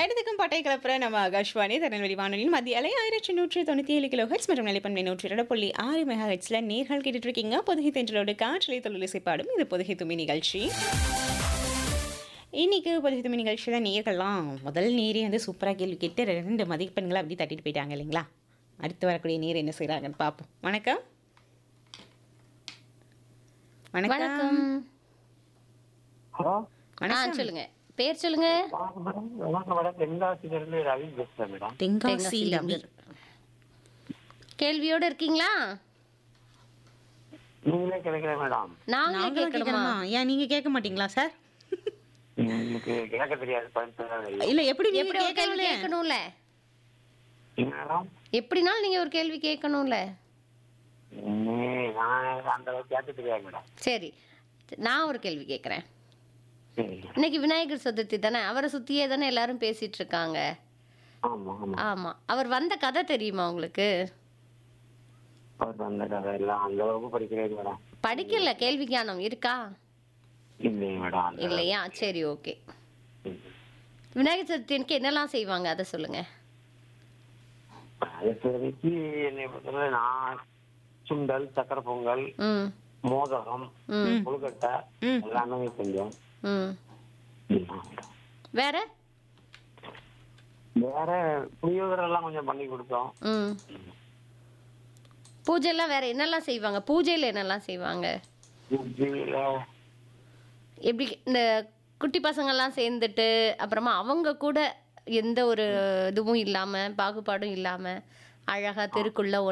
இடத்துக்கும் பட்டை கிளப்புற நம்ம ஆகாஷ்வாணி திருநெல்வேலி வானொலியில் மத்திய அலை ஆயிரத்தி நூற்றி தொண்ணூற்றி ஏழு கிலோ ஹெட்ஸ் மற்றும் நிலைப்பன்மை நூற்றி இரண்டு புள்ளி ஆறு மெகா ஹெட்ஸில் நேர்கள் கேட்டுட்டு இருக்கீங்க பொதுகை தென்றலோடு காற்றலை தொழிலிசை பாடும் இது பொதுகை துமி நிகழ்ச்சி இன்னைக்கு பொதுகை துமி நிகழ்ச்சியில் நேர்கள்லாம் முதல் நீரே வந்து சூப்பராக கேள்வி கேட்டு ரெண்டு மதிப்பெண்களை அப்படி தட்டிட்டு போயிட்டாங்க இல்லைங்களா அடுத்து வரக்கூடிய நீர் என்ன செய்கிறாங்கன்னு பார்ப்போம் வணக்கம் வணக்கம் வணக்கம் ஹலோ ஆ வணக்கம் சொல்லுங்க பேர் சொல்லுங்க வணக்கம் மேடம் வணக்கம் மேடம் தென்காசியிலிருந்து ரவி பேசுறேன் மேடம் தென்காசி ரவி கேள்வியோட இருக்கீங்களா நீங்களே கிடைக்கிறேன் மேடம் நாங்களே நாங்களும் கேட்கணுமா கேட்கணுமா ஏன் நீங்க கேட்க மாட்டீங்களா சார் உங்களுக்கு கேட்க தெரியாது பதில் இல்ல எப்படி நீங்க எப்படி ஒரு கேள்வி கேட்கல கேட்கணும்ல என்ன மேடம் எப்படினாலும் நீங்க ஒரு கேள்வி கேட்கணும்ல ம், நான் அந்த அளவுக்கு கேட்க தெரியாது மேடம் சரி நான் ஒரு கேள்வி கேட்குறேன் சரி இன்னைக்கு விநாயகர் சதுர்த்தி தானே அவரை சுத்தியே தானே எல்லாரும் பேசிட்டு இருக்காங்க ஆமா ஆமா ஆமா அவர் வந்த கதை தெரியுமா உங்களுக்கு அவர் வந்த கதை எல்லாம் அந்த அளவுக்கு படிக்கிறது மேடம் படிக்கல கேள்வி ஞானம் இருக்கா இல்லையே மேடம் அந்த இல்லையா சரி ஓகே அளவுக்கு. விநாயகர் சதுர்த்திக்கு என்னெல்லாம் செய்வாங்க அதை சொல்லுங்க அது இப்போதைக்கு என்னை பொறுத்தவரை நான் சுண்டல் சக்கரை பொங்கல் ம் மோதகம் ம் கொழுக்கட்டை ம். எல்லாமே செஞ்சோம் ம் இதுதான் மேடம். வேற வேற புளியோதரை எல்லாம் கொஞ்சம் பண்ணி கொடுத்தோம் ம் பூஜைலாம் வேற என்னெல்லாம் செய்வாங்க பூஜையில் என்னெல்லாம் செய்வாங்க இட்லியில எப்படி இந்த குட்டி பசங்கள்லாம் சேர்ந்துட்டு அப்புறமா அவங்க கூட எந்த ஒரு இதுவும் இல்லாமல் பாகுபாடும் இல்லாமல் அழகாக தெருக்குள்ள